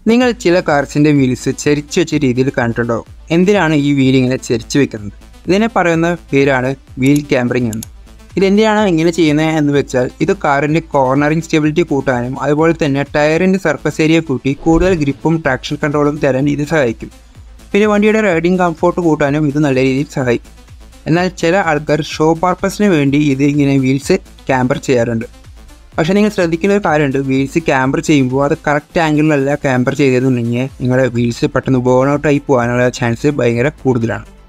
നിങ്ങൾ ചില കാർസിൻ്റെ വീൽസ് ചെരിച്ചു വെച്ച രീതിയിൽ കണ്ടിട്ടുണ്ടാവും എന്തിനാണ് ഈ വീൽ ഇങ്ങനെ ചെരിച്ചു വെക്കുന്നത് ഇതിനെ പറയുന്ന പേരാണ് വീൽ ക്യാമ്പറിംഗ് എന്ന് ഇതെന്തിനാണ് ഇങ്ങനെ ചെയ്യുന്നത് എന്ന് വെച്ചാൽ ഇത് കാറിൻ്റെ കോർണറിംഗ് സ്റ്റെബിലിറ്റി കൂട്ടാനും അതുപോലെ തന്നെ ടയറിൻ്റെ സർഫസ് ഏരിയ കൂട്ടി കൂടുതൽ ഗ്രിപ്പും ട്രാക്ഷൻ കൺട്രോളും തരാൻ ഇത് സഹായിക്കും പിന്നെ വണ്ടിയുടെ റൈഡിംഗ് കംഫോർട്ട് കൂട്ടാനും ഇത് നല്ല രീതിയിൽ സഹായിക്കും എന്നാൽ ചില ആൾക്കാർ ഷോ പർപ്പസിന് വേണ്ടി ഇത് ഇങ്ങനെ വീൽസ് ക്യാമ്പർ ചെയ്യാറുണ്ട് പക്ഷേ നിങ്ങൾ ശ്രദ്ധിക്കുന്ന ഒരു കാര്യമുണ്ട് വീൽസ് ക്യാമ്പർ ചെയ്യുമ്പോൾ അത് കറക്റ്റ് ആംഗിളിലല്ല ക്യാമ്പർ ചെയ്തതെന്നുണ്ടെങ്കിൽ നിങ്ങളുടെ വീൽസ് പെട്ടെന്ന് ബേൺ ഔട്ട് ആയി പോകാനുള്ള ചാൻസ് ഭയങ്കര കൂടുതലാണ്